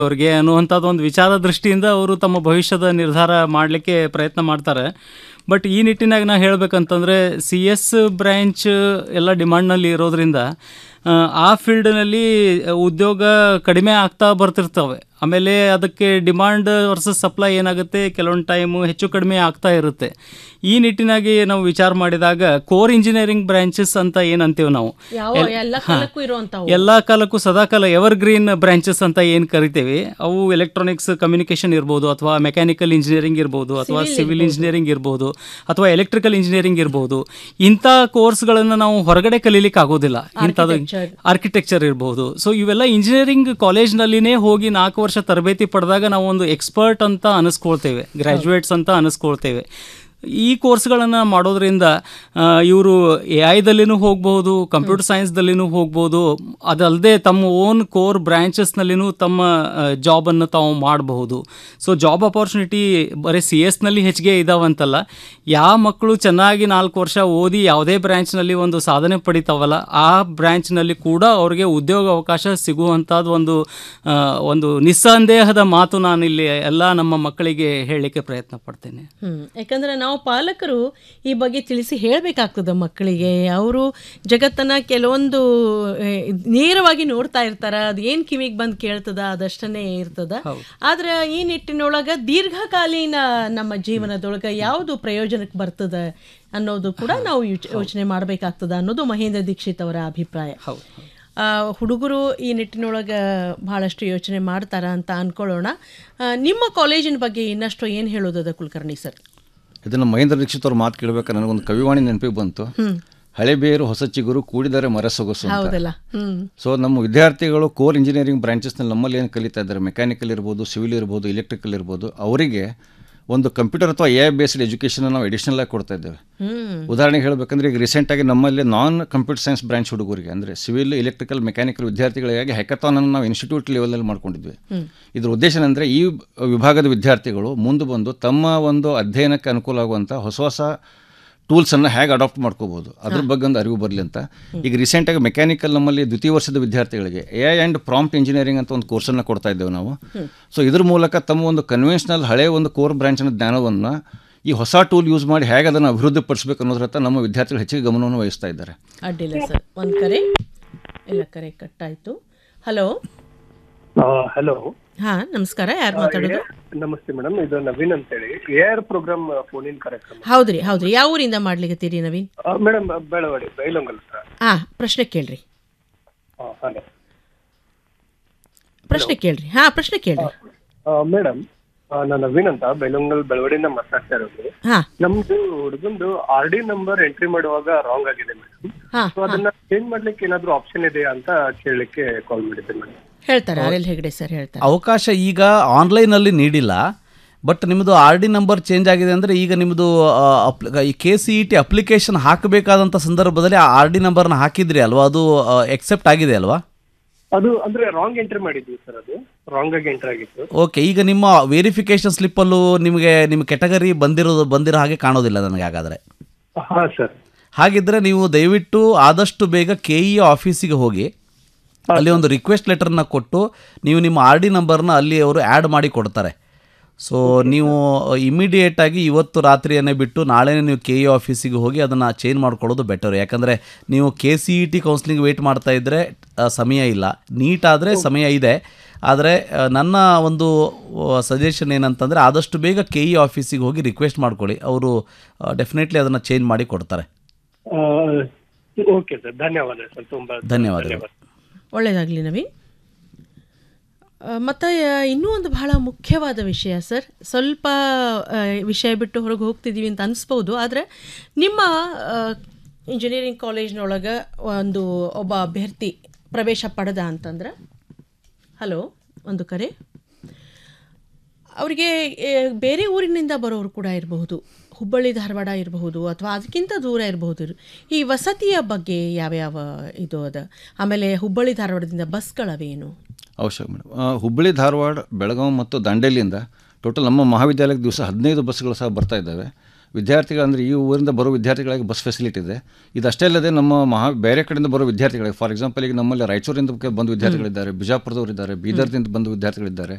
ಅವ್ರಿಗೆ ಅನ್ನುವಂಥದ್ದು ಒಂದು ವಿಚಾರ ದೃಷ್ಟಿಯಿಂದ ಅವರು ತಮ್ಮ ಭವಿಷ್ಯದ ನಿರ್ಧಾರ ಮಾಡಲಿಕ್ಕೆ ಪ್ರಯತ್ನ ಮಾಡ್ತಾರೆ ಬಟ್ ಈ ನಿಟ್ಟಿನಾಗ ನಾ ಹೇಳಬೇಕಂತಂದರೆ ಸಿ ಎಸ್ ಬ್ರ್ಯಾಂಚ್ ಎಲ್ಲ ಡಿಮಾಂಡ್ನಲ್ಲಿ ಇರೋದ್ರಿಂದ ಆ, ಆ ಫೀಲ್ಡ್ನಲ್ಲಿ ಉದ್ಯೋಗ ಕಡಿಮೆ ಆಗ್ತಾ ಬರ್ತಿರ್ತವೆ ಆಮೇಲೆ ಅದಕ್ಕೆ ಡಿಮಾಂಡ್ ವರ್ಸಸ್ ಸಪ್ಲೈ ಏನಾಗುತ್ತೆ ಕೆಲವೊಂದು ಟೈಮು ಹೆಚ್ಚು ಕಡಿಮೆ ಆಗ್ತಾ ಇರುತ್ತೆ ಈ ನಿಟ್ಟಿನಾಗಿ ನಾವು ವಿಚಾರ ಮಾಡಿದಾಗ ಕೋರ್ ಇಂಜಿನಿಯರಿಂಗ್ ಬ್ರಾಂಚಸ್ ಅಂತ ಏನಂತೀವಿ ನಾವು ಯಾವ ಎಲ್- ಎಲ್ಲ ಹಾ. ಕಾಲಕ್ಕೂ ಇರುವಂತವು ಎಲ್ಲ ಕಾಲಕ್ಕೂ ಸದಾಕಾಲ ಎವರ್ ಗ್ರೀನ್ ಬ್ರಾಂಚಸ್ ಅಂತ ಏನು ಕರಿತೇವೆ ಅವು ಎಲೆಕ್ಟ್ರಾನಿಕ್ಸ್ ಕಮ್ಯುನಿಕೇಷನ್ ಇರ್ಬೋದು ಅಥವಾ ಮೆಕ್ಯಾನಿಕಲ್ ಇಂಜಿನಿಯರಿಂಗ್ ಇರ್ಬೋದು ಅಥವಾ Civil ಸಿವಿಲ್ ಇಂಜಿನಿಯರಿಂಗ್ ಇರ್ಬೋದು ಅಥವಾ ಎಲೆಕ್ಟ್ರಿಕಲ್ ಇಂಜಿನಿಯರಿಂಗ್ ಇರ್ಬೋದು ಇಂಥ ಕೋರ್ಸ್ಗಳನ್ನು ನಾವು ಹೊರಗಡೆ ಕಲೀಲಿಕ್ಕೆ ಆಗೋದಿಲ್ಲ ಇಂಥದ್ದು ಆರ್ಕಿಟೆಕ್ಚರ್ ಇರ್ಬೋದು ಸೊ ಇವೆಲ್ಲ ಇಂಜಿನಿಯರಿಂಗ್ ಕಾಲೇಜ್ನಲ್ಲಿನೇ ಹೋಗಿ ನಾಲ್ಕು ವರ್ಷ ತರಬೇತಿ ಪಡೆದಾಗ ನಾವು ಒಂದು ಎಕ್ಸ್ಪರ್ಟ್ ಅಂತ ಅನಿಸ್ಕೊಳ್ತೇವೆ ಗ್ರ್ಯಾಜುಯೇಟ್ಸ್ ಅಂತ ಅನಿಸ್ಕೊಳ್ತೇವೆ ಈ ಕೋರ್ಸ್ಗಳನ್ನು ಮಾಡೋದ್ರಿಂದ ಇವರು ಎ ಐದಲ್ಲಿನೂ ಹೋಗ್ಬೋದು ಕಂಪ್ಯೂಟರ್ ಸೈನ್ಸ್ದಲ್ಲಿನೂ ಹೋಗ್ಬೋದು ಅದಲ್ಲದೆ ತಮ್ಮ ಓನ್ ಕೋರ್ ಬ್ರ್ಯಾಂಚಸ್ನಲ್ಲಿನೂ ತಮ್ಮ ಜಾಬನ್ನು ತಾವು ಮಾಡಬಹುದು ಸೊ ಜಾಬ್ ಅಪಾರ್ಚುನಿಟಿ ಬರೀ ಸಿ ಎಸ್ನಲ್ಲಿ ಹೆಚ್ಚಿಗೆ ಇದಾವಂತಲ್ಲ ಯಾವ ಮಕ್ಕಳು ಚೆನ್ನಾಗಿ ನಾಲ್ಕು ವರ್ಷ ಓದಿ ಯಾವುದೇ ಬ್ರ್ಯಾಂಚ್ನಲ್ಲಿ ಒಂದು ಸಾಧನೆ ಪಡಿತಾವಲ್ಲ ಆ ಬ್ರ್ಯಾಂಚ್ನಲ್ಲಿ ಕೂಡ ಅವ್ರಿಗೆ ಉದ್ಯೋಗ ಅವಕಾಶ ಸಿಗುವಂಥದ್ದು ಒಂದು ಆ, ಒಂದು ನಿಸ್ಸಂದೇಹದ ಮಾತು ನಾನು ಇಲ್ಲಿ ಎಲ್ಲ ನಮ್ಮ ಮಕ್ಕಳಿಗೆ ಹೇಳಲಿಕ್ಕೆ ಪ್ರಯತ್ನ ಪಡ್ತೇನೆ ಹ್ಮ್ ಯಾಕಂದ್ರೆ ನಾವು ಪಾಲಕರು ಈ ಬಗ್ಗೆ ತಿಳಿಸಿ ಹೇಳಬೇಕಾಗ್ತದೆ ಮಕ್ಕಳಿಗೆ ಅವರು ಜಗತ್ತನ್ನ ಕೆಲವೊಂದು ಏ, ನೇರವಾಗಿ ನೋಡ್ತಾ ಇರ್ತಾರ ಅದು ಏನ್ ಕಿವಿಗೆ ಬಂದು ಕೇಳ್ತದ ಅದಷ್ಟನ್ನೇ ಇರ್ತದ ಆದ್ರೆ ಈ ನಿಟ್ಟಿನೊಳಗ ದೀರ್ಘಕಾಲೀನ ನಮ್ಮ ಜೀವನದೊಳಗ ಯಾವುದು ಪ್ರಯೋಜನಕ್ಕೆ ಬರ್ತದ ಅನ್ನೋದು ಕೂಡ ನಾವು ಯೋಚ- ಯೋಚನೆ ಮಾಡಬೇಕಾಗ್ತದ ಅನ್ನೋದು ಮಹೇಂದ್ರ ದೀಕ್ಷಿತ್ ಅವರ ಅಭಿಪ್ರಾಯ ಆ, ಹುಡುಗರು ಈ ನಿಟ್ಟಿನೊಳಗೆ ಬಹಳಷ್ಟು ಯೋಚನೆ ಮಾಡ್ತಾರ ಅಂತ ಅನ್ಕೊಳ್ಳೋಣ ಆ, ನಿಮ್ಮ ಕಾಲೇಜಿನ ಬಗ್ಗೆ ಇನ್ನಷ್ಟು ಏನು ಹೇಳೋದದ ಕುಲಕರ್ಣಿ ಸರ್ ಇದನ್ನು ಮಹೇಂದ್ರ ದೀಕ್ಷಿತ್ ಅವ್ರ ಮಾತು ಕೇಳಬೇಕಾದ್ರೆ ನನಗೊಂದು ಕವಿವಾಣಿ ನೆನಪಿಗೆ ಬಂತು ಹಳೆ ಬೇರು ಹೊಸ ಚಿಗುರು ಕೂಡಿದರೆ ಮರ ಸೊಗಸು ಅಂತ ಹೌದಲ್ಲ ಹ್ಮ್ ಸೊ ನಮ್ಮ ವಿದ್ಯಾರ್ಥಿಗಳು ಕೋರ್ ಇಂಜಿನಿಯರಿಂಗ್ ಬ್ರಾಂಚಸ್ನಲ್ಲಿ ನಮ್ಮಲ್ಲಿ ಏನು ಕಲಿತಾ ಇದ್ದಾರೆ ಮೆಕ್ಯಾನಿಕಲ್ ಇರ್ಬೋದು ಸಿವಿಲ್ ಇರ್ಬೋದು ಎಲೆಕ್ಟ್ರಿಕಲ್ ಇರ್ಬೋದು ಅವರಿಗೆ ಒಂದು ಕಂಪ್ಯೂಟರ್ ಅಥವಾ ಎ ಬೇಸ್ಡ್ ಎಜುಕೇಷನ್ ನಾವು ಎಡಿಷನಲ್ ಆಗಿ ಕೊಡ್ತಾ ಇದ್ದೇವೆ ಹ್ಮ್ ಉದಾಹರಣೆಗೆ ಹೇಳಬೇಕಂದ್ರೆ ಈಗ ರೀಸೆಂಟಾಗಿ ನಮ್ಮಲ್ಲಿ ನಾನ್ ಕಂಪ್ಯೂಟರ್ ಸೈನ್ಸ್ ಬ್ರಾಂಚ್ ಹುಡುಗರಿಗೆ ಅಂದರೆ ಸಿವಿಲ್ ಎಲೆಕ್ಟ್ರಿಕಲ್ ಮೆಕ್ಯಾನಿಕಲ್ ವಿದ್ಯಾರ್ಥಿಗಳಿಗಾಗಿ ಹ್ಯಾಕಥಾನನ್ನು ನಾವು ಇನ್ಸ್ಟಿಟ್ಯೂಟ್ ಲೆವೆಲಲ್ಲಿ ಮಾಡ್ಕೊಂಡಿದ್ವಿ ಇದ್ರ ಉದ್ದೇಶ ಏನಂದರೆ ಈ ವಿಭಾಗದ ವಿದ್ಯಾರ್ಥಿಗಳು ಮುಂದೆ ಬಂದು ತಮ್ಮ ಒಂದು ಅಧ್ಯಯನಕ್ಕೆ ಅನುಕೂಲ ಆಗುವಂಥ ಹೊಸ ಹೊಸ ಟೂಲ್ಸನ್ನು ಹೇಗೆ ಅಡಾಪ್ಟ್ ಮಾಡ್ಕೋಬೋದು ಅದ್ರ ಬಗ್ಗೆ ಒಂದು ಅರಿವು ಬರಲಿ ಅಂತ ಈಗ ರೀಸೆಂಟಾಗಿ ಮೆಕ್ಯಾನಿಕಲ್ ನಮ್ಮಲ್ಲಿ ದ್ವಿತೀಯ ವರ್ಷದ ವಿದ್ಯಾರ್ಥಿಗಳಿಗೆ ಎ ಆ್ಯಂಡ್ ಪ್ರಾಂಪ್ಟ್ ಇಂಜಿನಿಯರಿಂಗ್ ಅಂತ ಒಂದು ಕೋರ್ಸನ್ನು ಕೊಡ್ತಾ ಇದ್ದೇವೆ ನಾವು ಸೊ ಇದ್ರ ಮೂಲಕ ತಮ್ಮ ಒಂದು ಕನ್ವೆನ್ಷನಲ್ ಹಳೆ ಒಂದು ಕೋರ್ ಬ್ರಾಂಚ್ನ ಜ್ಞಾನವನ್ನು ಈ ಹೊಸ ಟೂಲ್ ಯೂಸ್ ಮಾಡಿ ಹೇಗೆ ಅದನ್ನು ಅಭಿವೃದ್ಧಿಪಡಿಸಬೇಕು ಅನ್ನೋದ್ರತ್ತ ನಮ್ಮ ವಿದ್ಯಾರ್ಥಿಗಳು ಹೆಚ್ಚಿಗೆ ಗಮನವನ್ನು ವಹಿಸ್ತಾ ಇದ್ದಾರೆ ಅಡ್ಡಿಲ್ಲ ಸರ್ ಒಂದು ಕರೆ ಇಲ್ಲ ಕರೆ ಕಟ್ಟಾಯ್ತು ಹಲೋ ಹಲೋ ಹಾ ನಮಸ್ಕಾರ ಯಾರು ಮಾತಾಡೋದು ನಮಸ್ತೆ ಮೇಡಮ್ ಇದು ನವೀನ್ ಅಂತೇಳಿ A R program phone in ಕಾರ್ಯಕ್ರಮ ಹೌದ್ರಿ ಹೌದ್ರಿ ಯಾವ ಊರಿಂದ ಮಾಡ್ಲಿಕತ್ತೀರಿ ನವೀನ್ ಮೇಡಮ್ ಬೆಳವಡಿ ಬೈಲೊಂಗಲ್ ಸರ್ ಹಾ ಪ್ರಶ್ನೆ ಕೇಳ್ರಿ ಹಲೋ ಪ್ರಶ್ನೆ ಕೇಳ್ರಿ ಹಾ ಪ್ರಶ್ನೆ ಕೇಳ್ರಿ ಮೇಡಮ್ ನಾನು ನವೀನ್ ಅಂತ ಬೈಲೊಂಗಲ್ ಬೆಳವಡಿಯಿಂದ ಮಾತಾಡ್ತಾ ಇರೋದು ಹಾ ನಮ್ದು ಹುಡುಗಂದು ಆರ್ ಡಿ ನಂಬರ್ ಎಂಟ್ರಿ ಮಾಡುವಾಗ ರಾಂಗ್ ಆಗಿದೆ ಮೇಡಮ್ ಹಾ ಸೊ ಅದನ್ನ ಚೇಂಜ್ ಮಾಡ್ಲಿಕ್ಕೆ ಏನಾದ್ರು ಆಪ್ಷನ್ ಇದೆಯಾ ಅಂತ ಕೇಳಲಿಕ್ಕೆ ಕಾಲ್ ಮಾಡಿದ್ದೆ ಮೇಡಮ್ ಹೇಳ್ತಾರೆ ಆರ್ ಎಲ್ ಹೆಗಡೆ ಸರ್ ಹೇಳ್ತಾರೆ ಅವಕಾಶ ಈಗ ಆನ್ಲೈನಲ್ಲಿ ನೀಡಿಲ್ಲ ಬಟ್ ನಿಮ್ಮದು ಆರ್ ಡಿ ನಂಬರ್ ಚೇಂಜ್ ಆಗಿದೆ ಅಂದರೆ ಈಗ ನಿಮ್ಮದು ಈ K C E T application ಹಾಕಬೇಕಾದಂಥ ಸಂದರ್ಭದಲ್ಲಿ ಆ ಆರ್ ಡಿ ನಂಬರ್ನ ಹಾಕಿದ್ರಿ ಅಲ್ವಾ ಅದು ಎಕ್ಸೆಪ್ಟ್ ಆಗಿದೆ ಅಲ್ವಾ ಅದು ಅಂದ್ರೆ ರಾಂಗ್ ಎಂಟ್ರಿ ಮಾಡಿದ್ವಿ ಸರ್ ಅದು ರಾಂಗ್ ಆಗಿ ಎಂಟ್ರಿ ಆಗಿತ್ತು ಓಕೆ ಈಗ ನಿಮ್ಮ ವೆರಿಫಿಕೇಶನ್ ಸ್ಲಿಪ್ಪಲ್ಲೂ ನಿಮಗೆ ನಿಮ್ಮ ಕೆಟಗರಿ ಬಂದಿರೋದು ಬಂದಿರೋ ಹಾಗೆ ಕಾಣೋದಿಲ್ಲ ನನಗೆ ಹಾಗಾದರೆ ಹಾ ಸರ್ ಹಾಗಿದ್ರೆ ನೀವು ದಯವಿಟ್ಟು ಆದಷ್ಟು ಬೇಗ ಕೆ ಇ ಆಫೀಸಿಗೆ ಹೋಗಿ ಅಲ್ಲಿ ಒಂದು ರಿಕ್ವೆಸ್ಟ್ ಲೆಟರ್ನ ಕೊಟ್ಟು ನೀವು ನಿಮ್ಮ ಆರ್ ಡಿ ನಂಬರ್ನ ಅಲ್ಲಿ ಅವರು ಆ್ಯಡ್ ಮಾಡಿ ಕೊಡ್ತಾರೆ ಸೊ ನೀವು ಇಮಿಡಿಯೇಟಾಗಿ ಇವತ್ತು ರಾತ್ರಿಯನ್ನೇ ಬಿಟ್ಟು ನಾಳೆನೇ ನೀವು ಕೆ ಇ ಆಫೀಸಿಗೆ ಹೋಗಿ ಅದನ್ನು ಚೇಂಜ್ ಮಾಡ್ಕೊಳ್ಳೋದು ಬೆಟರ್ ಯಾಕಂದರೆ ನೀವು K C E T counselling wait ಮಾಡ್ತಾ ಇದ್ದರೆ ಆ, ಸಮಯ ಇಲ್ಲ ನೀಟ್ ಆದರೆ ಸಮಯ ಇದೆ ಆದರೆ ಆ, ನನ್ನ ಒಂದು ಸಜೆಷನ್ ಏನಂತಂದರೆ ಆದಷ್ಟು ಬೇಗ ಕೆ ಇ ಆಫೀಸಿಗೆ ಹೋಗಿ ರಿಕ್ವೆಸ್ಟ್ ಮಾಡ್ಕೊಳ್ಳಿ ಅವರು ಡೆಫಿನೆಟ್ಲಿ ಅದನ್ನು ಚೇಂಜ್ ಮಾಡಿ ಕೊಡ್ತಾರೆ ಓಕೆ ಸರ್ ಧನ್ಯವಾದ ಸರ್ ತುಂಬಾ ಧನ್ಯವಾದಗಳು ಒಳ್ಳೆಯದಾಗಲಿ ನವೀನ್ ಆ, ಮತ್ತೆ ಆ, ಇನ್ನೂ ಒಂದು ಬಹಳ ಮುಖ್ಯವಾದ ವಿಷಯ ಸರ್ ಸ್ವಲ್ಪ ಆ, ವಿಷಯ ಬಿಟ್ಟು ಹೊರಗೆ ಹೋಗ್ತಿದ್ದೀವಿ ಅಂತ ಅನಿಸ್ಬೋದು ಆದರೆ ನಿಮ್ಮ ಇಂಜಿನಿಯರಿಂಗ್ ಕಾಲೇಜ್ನೊಳಗೆ ಒಂದು ಒಬ್ಬ ಅಭ್ಯರ್ಥಿ ಪ್ರವೇಶ ಪಡೆದ ಅಂತಂದ್ರೆ ಹಲೋ ಒಂದು ಕರೆ ಅವರಿಗೆ ಬೇರೆ ಊರಿನಿಂದ ಬರೋರು ಕೂಡ ಇರಬಹುದು ಹುಬ್ಬಳ್ಳಿ ಧಾರವಾಡ ಇರಬಹುದು ಅಥವಾ ಅದಕ್ಕಿಂತ ದೂರ ಇರಬಹುದು ಈ ವಸತಿಯ ಬಗ್ಗೆ ಯಾವ್ಯಾವ ಇದು ಅದ ಆಮೇಲೆ ಹುಬ್ಬಳ್ಳಿ ಧಾರವಾಡದಿಂದ ಬಸ್ಗಳವೇನು ಅವಶ್ಯಕ ಮೇಡಮ್ ಆ, ಹುಬ್ಬಳ್ಳಿ ಧಾರವಾಡ ಬೆಳಗಾವಿ ಮತ್ತು ದಾಂಡೇಲಿಯಿಂದ ಟೋಟಲ್ ನಮ್ಮ ಮಹಾವಿದ್ಯಾಲಯಕ್ಕೆ ದಿವಸ ಹದಿನೈದು ಬಸ್ಗಳು ಸಹ ಬರ್ತಾ ಇದ್ದಾವೆ ವಿದ್ಯಾರ್ಥಿಗಳು ಅಂದರೆ ಈ ಊರಿಂದ ಬರೋ ವಿದ್ಯಾರ್ಥಿಗಳಿಗೆ ಬಸ್ ಫೆಸಿಲಿಟಿ ಇದೆ ಇದಷ್ಟೇ ಅಲ್ಲದೆ ನಮ್ಮ ಮಹಾ ಬೇರೆ ಕಡೆಯಿಂದ ಬರೋ ವಿದ್ಯಾರ್ಥಿಗಳಿಗೆ ಫಾರ್ ಎಕ್ಸಾಂಪಲ್ ಈಗ ನಮ್ಮಲ್ಲಿ ರಾಯಚೂರಿಂದ ಕ- ಬಂದ ವಿದ್ಯಾರ್ಥಿಗಳಿದ್ದಾರೆ ಬಿಜಾಪುರದವರು ಇದ್ದಾರೆ ಬೀದರ್ದಿಂದ ಬಂದ ವಿದ್ಯಾರ್ಥಿಗಳಿದ್ದಾರೆ